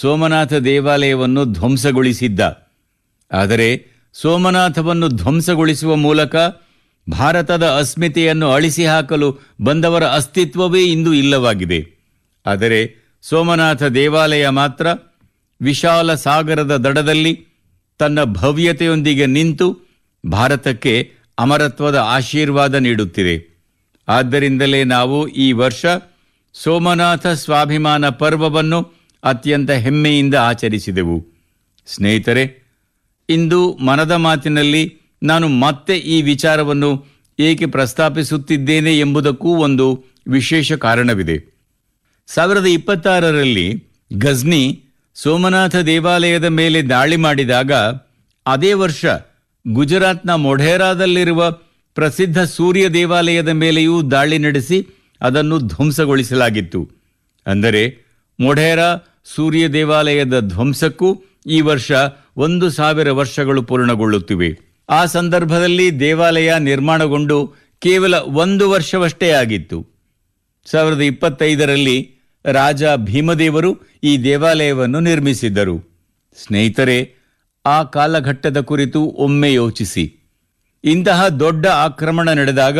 ಸೋಮನಾಥ ದೇವಾಲಯವನ್ನು ಧ್ವಂಸಗೊಳಿಸಿದ್ದ ಆದರೆ ಸೋಮನಾಥವನ್ನು ಧ್ವಂಸಗೊಳಿಸುವ ಮೂಲಕ ಭಾರತದ ಅಸ್ಮಿತೆಯನ್ನು ಅಳಿಸಿ ಹಾಕಲು ಬಂದವರ ಅಸ್ತಿತ್ವವೇ ಇಂದು ಇಲ್ಲವಾಗಿದೆ ಆದರೆ ಸೋಮನಾಥ ದೇವಾಲಯ ಮಾತ್ರ ವಿಶಾಲ ಸಾಗರದ ದಡದಲ್ಲಿ ತನ್ನ ಭವ್ಯತೆಯೊಂದಿಗೆ ನಿಂತು ಭಾರತಕ್ಕೆ ಅಮರತ್ವದ ಆಶೀರ್ವಾದ ನೀಡುತ್ತಿದೆ ಆದ್ದರಿಂದಲೇ ನಾವು ಈ ವರ್ಷ ಸೋಮನಾಥ ಸ್ವಾಭಿಮಾನ ಪರ್ವವನ್ನು ಅತ್ಯಂತ ಹೆಮ್ಮೆಯಿಂದ ಆಚರಿಸಿದೆವು ಸ್ನೇಹಿತರೆ ಇಂದು ಮನದ ಮಾತಿನಲ್ಲಿ ನಾನು ಮತ್ತೆ ಈ ವಿಚಾರವನ್ನು ಏಕೆ ಪ್ರಸ್ತಾಪಿಸುತ್ತಿದ್ದೇನೆ ಎಂಬುದಕ್ಕೂ ಒಂದು ವಿಶೇಷ ಕಾರಣವಿದೆ ಸಾವಿರದ ಇಪ್ಪತ್ತಾರರಲ್ಲಿ ಗಜ್ನಿ ಸೋಮನಾಥ ದೇವಾಲಯದ ಮೇಲೆ ದಾಳಿ ಮಾಡಿದಾಗ ಅದೇ ವರ್ಷ ಗುಜರಾತ್ನ ಮೊಢೇರಾದಲ್ಲಿರುವ ಪ್ರಸಿದ್ಧ ಸೂರ್ಯ ದೇವಾಲಯದ ಮೇಲೆಯೂ ದಾಳಿ ನಡೆಸಿ ಅದನ್ನು ಧ್ವಂಸಗೊಳಿಸಲಾಗಿತ್ತು ಅಂದರೆ ಮೊಢೇರಾ ಸೂರ್ಯ ದೇವಾಲಯದ ಧ್ವಂಸಕ್ಕೂ ಈ ವರ್ಷ ಒಂದು ಸಾವಿರ ವರ್ಷಗಳು ಪೂರ್ಣಗೊಳ್ಳುತ್ತಿವೆ ಆ ಸಂದರ್ಭದಲ್ಲಿ ದೇವಾಲಯ ನಿರ್ಮಾಣಗೊಂಡು ಕೇವಲ ಒಂದು ವರ್ಷವಷ್ಟೇ ಆಗಿತ್ತು ಸಾವಿರದ ಇಪ್ಪತ್ತೈದರಲ್ಲಿ ರಾಜ ಭೀಮದೇವರು ಈ ದೇವಾಲಯವನ್ನು ನಿರ್ಮಿಸಿದ್ದರು ಸ್ನೇಹಿತರೆ ಆ ಕಾಲಘಟ್ಟದ ಕುರಿತು ಒಮ್ಮೆ ಯೋಚಿಸಿ ಇಂತಹ ದೊಡ್ಡ ಆಕ್ರಮಣ ನಡೆದಾಗ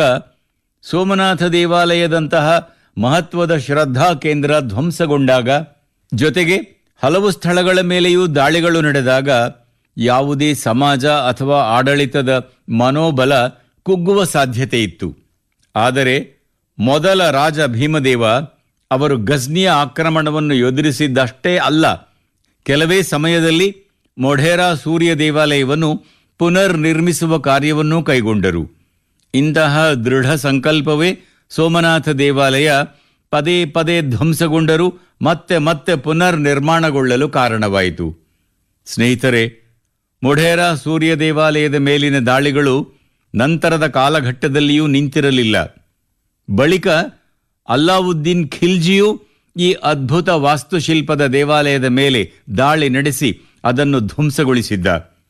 ಸೋಮನಾಥ ದೇವಾಲಯದಂತಹ ಮಹತ್ವದ ಶ್ರದ್ಧಾ ಕೇಂದ್ರ ಧ್ವಂಸಗೊಂಡಾಗ ಜೊತೆಗೆ ಹಲವು ಸ್ಥಳಗಳ ಮೇಲೆಯೂ ದಾಳಿಗಳು ನಡೆದಾಗ ಯಾವುದೇ ಸಮಾಜ ಅಥವಾ ಆಡಳಿತದ ಮನೋಬಲ ಕುಗ್ಗುವ ಸಾಧ್ಯತೆ ಇತ್ತು ಆದರೆ ಮೊದಲ ರಾಜ ಭೀಮದೇವ ಅವರು ಗಜ್ನಿಯ ಆಕ್ರಮಣವನ್ನು ಎದುರಿಸಿದ್ದಷ್ಟೇ ಅಲ್ಲ ಕೆಲವೇ ಸಮಯದಲ್ಲಿ ಮೊಢೇರಾ ಸೂರ್ಯ ದೇವಾಲಯವನ್ನು ಪುನರ್ ನಿರ್ಮಿಸುವ ಕಾರ್ಯವನ್ನೂ ಕೈಗೊಂಡರು ಇಂತಹ ದೃಢ ಸಂಕಲ್ಪವೇ ಸೋಮನಾಥ ದೇವಾಲಯ ಪದೇ ಪದೇ ಧ್ವಂಸಗೊಂಡರೂ ಮತ್ತೆ ಮತ್ತೆ ಪುನರ್ ನಿರ್ಮಾಣಗೊಳ್ಳಲು ಕಾರಣವಾಯಿತು ಸ್ನೇಹಿತರೆ ಮೊಢೇರಾ ಸೂರ್ಯ ದೇವಾಲಯದ ಮೇಲಿನ ದಾಳಿಗಳು ನಂತರದ ಕಾಲಘಟ್ಟದಲ್ಲಿಯೂ ನಿಂತಿರಲಿಲ್ಲ ಬಳಿಕ ಅಲ್ಲಾವುದ್ದೀನ್ ಖಿಲ್ಜಿಯು ಈ ಅದ್ಭುತ ವಾಸ್ತುಶಿಲ್ಪದ ದೇವಾಲಯದ ಮೇಲೆ ದಾಳಿ ನಡೆಸಿ ಅದನ್ನು ಧ್ವಂಸಗೊಳಿಸಿದ್ದ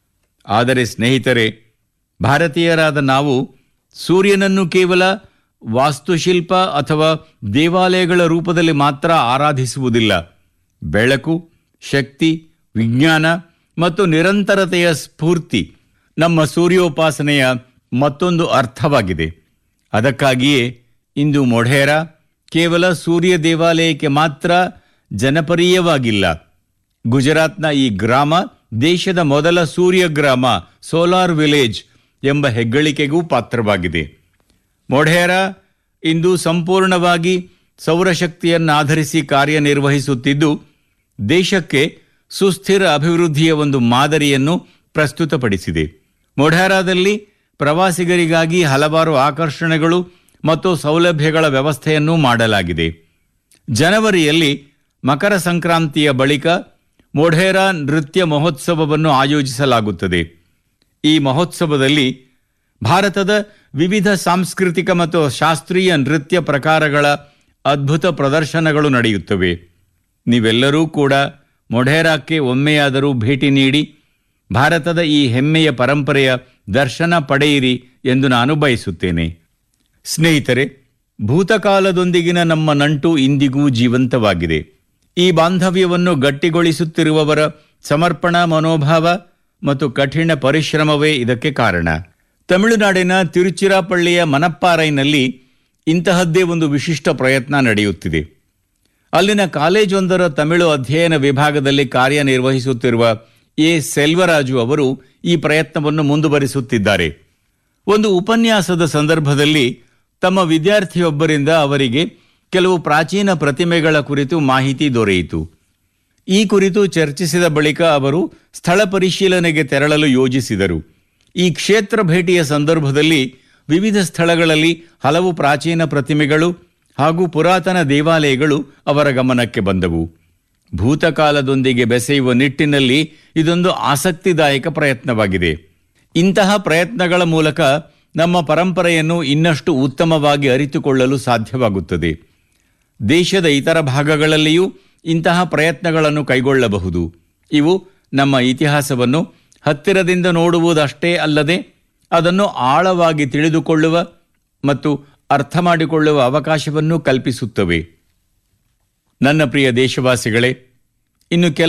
ಆದರೆ ಸ್ನೇಹಿತರೆ ಭಾರತೀಯರಾದ ನಾವು ಸೂರ್ಯನನ್ನು ಕೇವಲ ವಾಸ್ತುಶಿಲ್ಪ ಅಥವಾ ದೇವಾಲಯಗಳ ರೂಪದಲ್ಲಿ ಮಾತ್ರ ಆರಾಧಿಸುವುದಿಲ್ಲ ಬೆಳಕು ಶಕ್ತಿ ವಿಜ್ಞಾನ ಮತ್ತು ನಿರಂತರತೆಯ ಸ್ಫೂರ್ತಿ ನಮ್ಮ ಸೂರ್ಯೋಪಾಸನೆಯ ಮತ್ತೊಂದು ಅರ್ಥವಾಗಿದೆ ಅದಕ್ಕಾಗಿಯೇ ಇಂದು ಮೊಢೇರಾ ಕೇವಲ ಸೂರ್ಯ ದೇವಾಲಯಕ್ಕೆ ಮಾತ್ರ ಜನಪರೀಯವಾಗಿಲ್ಲ ಗುಜರಾತ್ನ ಈ ಗ್ರಾಮ ದೇಶದ ಮೊದಲ ಸೂರ್ಯ ಗ್ರಾಮ ಸೋಲಾರ್ ವಿಲೇಜ್ ಎಂಬ ಹೆಗ್ಗಳಿಕೆಗೂ ಪಾತ್ರವಾಗಿದೆ ಮೊಢೇರಾ ಇಂದು ಸಂಪೂರ್ಣವಾಗಿ ಸೌರಶಕ್ತಿಯನ್ನಾಧರಿಸಿ ಕಾರ್ಯನಿರ್ವಹಿಸುತ್ತಿದ್ದು ದೇಶಕ್ಕೆ ಸುಸ್ಥಿರ ಅಭಿವೃದ್ಧಿಯ ಒಂದು ಮಾದರಿಯನ್ನು ಪ್ರಸ್ತುತಪಡಿಸಿದೆ ಮೊಢೇರಾದಲ್ಲಿ ಪ್ರವಾಸಿಗರಿಗಾಗಿ ಹಲವಾರು ಆಕರ್ಷಣೆಗಳು ಮತ್ತು ಸೌಲಭ್ಯಗಳ ವ್ಯವಸ್ಥೆಯನ್ನೂ ಮಾಡಲಾಗಿದೆ ಜನವರಿಯಲ್ಲಿ ಮಕರ ಸಂಕ್ರಾಂತಿಯ ಬಳಿಕ ಮೊಢೇರಾ ನೃತ್ಯ ಮಹೋತ್ಸವವನ್ನು ಆಯೋಜಿಸಲಾಗುತ್ತದೆ ಈ ಮಹೋತ್ಸವದಲ್ಲಿ ಭಾರತದ ವಿವಿಧ ಸಾಂಸ್ಕೃತಿಕ ಮತ್ತು ಶಾಸ್ತ್ರೀಯ ನೃತ್ಯ ಪ್ರಕಾರಗಳ ಅದ್ಭುತ ಪ್ರದರ್ಶನಗಳು ನಡೆಯುತ್ತವೆ ನೀವೆಲ್ಲರೂ ಕೂಡ ಮೊಢೇರಾಕ್ಕೆ ಒಮ್ಮೆಯಾದರೂ ಭೇಟಿ ನೀಡಿ ಭಾರತದ ಈ ಹೆಮ್ಮೆಯ ಪರಂಪರೆಯ ದರ್ಶನ ಪಡೆಯಿರಿ ಎಂದು ನಾನು ಬಯಸುತ್ತೇನೆ ಸ್ನೇಹಿತರೆ ಭೂತಕಾಲದೊಂದಿಗಿನ ನಮ್ಮ ನಂಟು ಇಂದಿಗೂ ಜೀವಂತವಾಗಿದೆ ಈ ಬಾಂಧವ್ಯವನ್ನು ಗಟ್ಟಿಗೊಳಿಸುತ್ತಿರುವವರ ಸಮರ್ಪಣಾ ಮನೋಭಾವ ಮತ್ತು ಕಠಿಣ ಪರಿಶ್ರಮವೇ ಇದಕ್ಕೆ ಕಾರಣ ತಮಿಳುನಾಡಿನ ತಿರುಚಿರಾಪಳ್ಳಿಯ ಮನಪ್ಪಾರೈನಲ್ಲಿ ಇಂತಹದ್ದೇ ಒಂದು ವಿಶಿಷ್ಟ ಪ್ರಯತ್ನ ನಡೆಯುತ್ತಿದೆ ಅಲ್ಲಿನ ಕಾಲೇಜೊಂದರ ತಮಿಳು ಅಧ್ಯಯನ ವಿಭಾಗದಲ್ಲಿ ಕಾರ್ಯನಿರ್ವಹಿಸುತ್ತಿರುವ ಎ ಸೆಲ್ವರಾಜು ಅವರು ಈ ಪ್ರಯತ್ನವನ್ನು ಮುಂದುವರಿಸುತ್ತಿದ್ದಾರೆ ಒಂದು ಉಪನ್ಯಾಸದ ಸಂದರ್ಭದಲ್ಲಿ ತಮ್ಮ ವಿದ್ಯಾರ್ಥಿಯೊಬ್ಬರಿಂದ ಅವರಿಗೆ ಕೆಲವು ಪ್ರಾಚೀನ ಪ್ರತಿಮೆಗಳ ಕುರಿತು ಮಾಹಿತಿ ದೊರೆಯಿತು ಈ ಕುರಿತು ಚರ್ಚಿಸಿದ ಬಳಿಕ ಅವರು ಸ್ಥಳ ಪರಿಶೀಲನೆಗೆ ತೆರಳಲು ಯೋಜಿಸಿದರು ಈ ಕ್ಷೇತ್ರ ಭೇಟಿಯ ಸಂದರ್ಭದಲ್ಲಿ ವಿವಿಧ ಸ್ಥಳಗಳಲ್ಲಿ ಹಲವು ಪ್ರಾಚೀನ ಪ್ರತಿಮೆಗಳು ಹಾಗೂ ಪುರಾತನ ದೇವಾಲಯಗಳು ಅವರ ಗಮನಕ್ಕೆ ಬಂದವು ಭೂತಕಾಲದೊಂದಿಗೆ ಬೆಸೆಯುವ ನಿಟ್ಟಿನಲ್ಲಿ ಇದೊಂದು ಆಸಕ್ತಿದಾಯಕ ಪ್ರಯತ್ನವಾಗಿದೆ ಇಂತಹ ಪ್ರಯತ್ನಗಳ ಮೂಲಕ ನಮ್ಮ ಪರಂಪರೆಯನ್ನು ಇನ್ನಷ್ಟು ಉತ್ತಮವಾಗಿ ಅರಿತುಕೊಳ್ಳಲು ಸಾಧ್ಯವಾಗುತ್ತದೆ ದೇಶದ ಇತರ ಭಾಗಗಳಲ್ಲಿಯೂ ಇಂತಹ ಪ್ರಯತ್ನಗಳನ್ನು ಕೈಗೊಳ್ಳಬಹುದು ಇವು ನಮ್ಮ ಇತಿಹಾಸವನ್ನು ಹತ್ತಿರದಿಂದ ನೋಡುವುದಷ್ಟೇ ಅಲ್ಲದೆ ಅದನ್ನು ಆಳವಾಗಿ ತಿಳಿದುಕೊಳ್ಳುವ ಮತ್ತು ಅರ್ಥ ಮಾಡಿಕೊಳ್ಳುವ ಅವಕಾಶವನ್ನು ಕಲ್ಪಿಸುತ್ತವೆ ನನ್ನ ಪ್ರಿಯ ದೇಶವಾಸಿಗಳೇ ಇನ್ನು ಕೆಲ